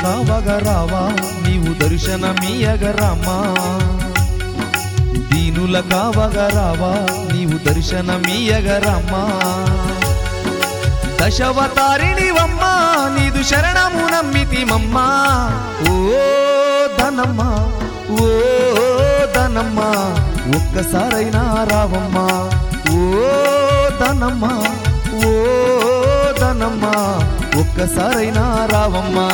కావగరావా నీవు దర్శనమీయగరామా దీనుల కావగరావా నీవు దర్శనమీయగరామా దశవతారిణివమ్మా నీదు శరణము నమ్మితిమమ్మా ఓ ధనమ్మా ఓ ధనమ్మా ఒక్కసారైనా రావమ్మా ఓ ధనమ్మా ఓ ధనమ్మా ఒక్కసారైనా రావమ్మా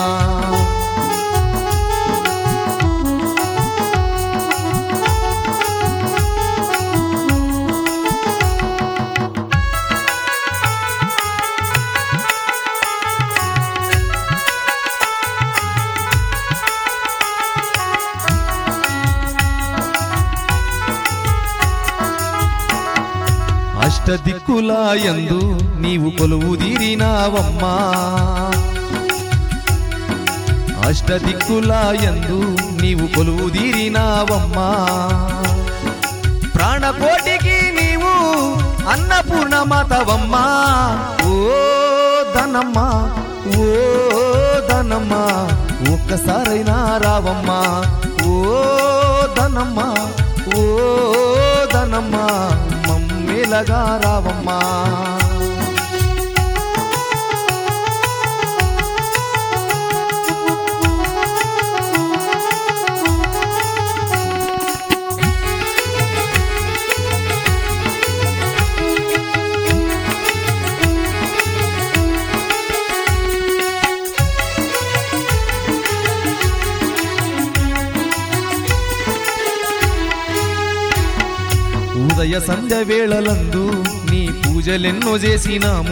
అష్టదిక్కులాయందు నీవు కొలువు తీరినావమ్మా అష్టదిక్కులాయందు నీవు కొలువు తీరినావమ్మా ప్రాణకోటికి నీవు అన్నపూర్ణమాతవమ్మా ఓ ధనమ్మా ఓ ధనమ్మా ఒక్కసారైనా రావమ్మా ఓ ధనమ్మా ఓ ధనమ్మా మమ్మేలగా రావమ్మా ఉదయ సంధ్య వేళలందు నీ పూజలెన్నో చేసినాము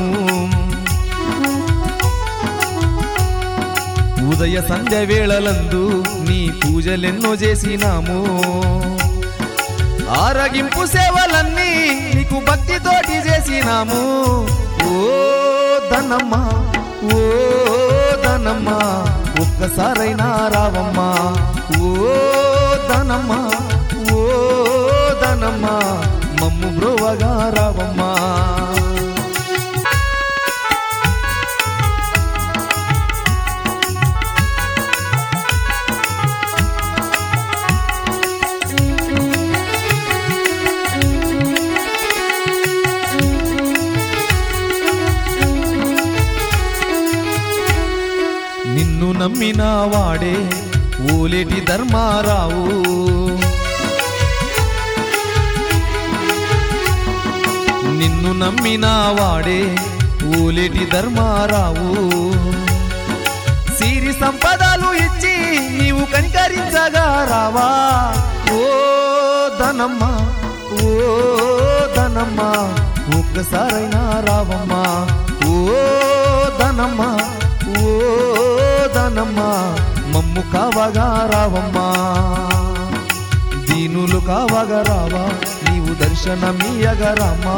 ఉదయ సంధ్య వేళలందు నీ పూజలెన్నో చేసినాము ఆరగింపు సేవలన్నీ నీకు భక్తితోటి చేసినాము ఓ ధనమ్మా ఓ ధనమ్మా ఒక్కసారైనా రావమ్మా ఓ ధనమ్మా ఓ ధనమ్మా మమ్ము బ్రోవగా రావమ్మా నిన్ను నమ్మిన వాడే ఓలేటి ధర్మారావు నిన్ను నమ్మిన వాడే ఓలేటి ధర్మారావు సిరి సంపదలు ఇచ్చి నీవు కనికరించగా రావా ఓ ధనమ్మా ఓ ధనమ్మా ఒక్కసారైనా రావమ్మా ఓ ధనమ్మా ఓ ధనమ్మా మమ్ము కావగా రావమ్మా దీనులు కావగా రావా నీవు దర్శనమీయగరామా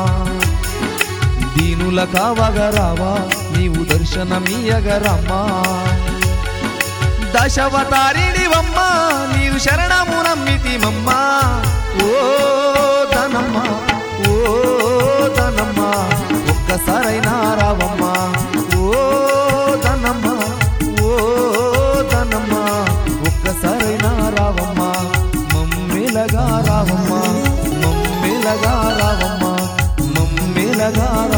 దీనుల కావగరావా నీవు దర్శనమీయగరమ్మా దశవతారిణివమ్మా నీవు శరణము నమ్మితిమమ్మా ఓ ధనమ్మా ఓ ధనమ్మా ఒక్కసారైనా రావమ్మా ఓ ధనమ్మా ఓ ధనమ్మా ఒక్కసారైనా రావమ్మా మమ్మేలగా రావమ్మా మమ్మేలగా రావమ్మా మమ్మేలగా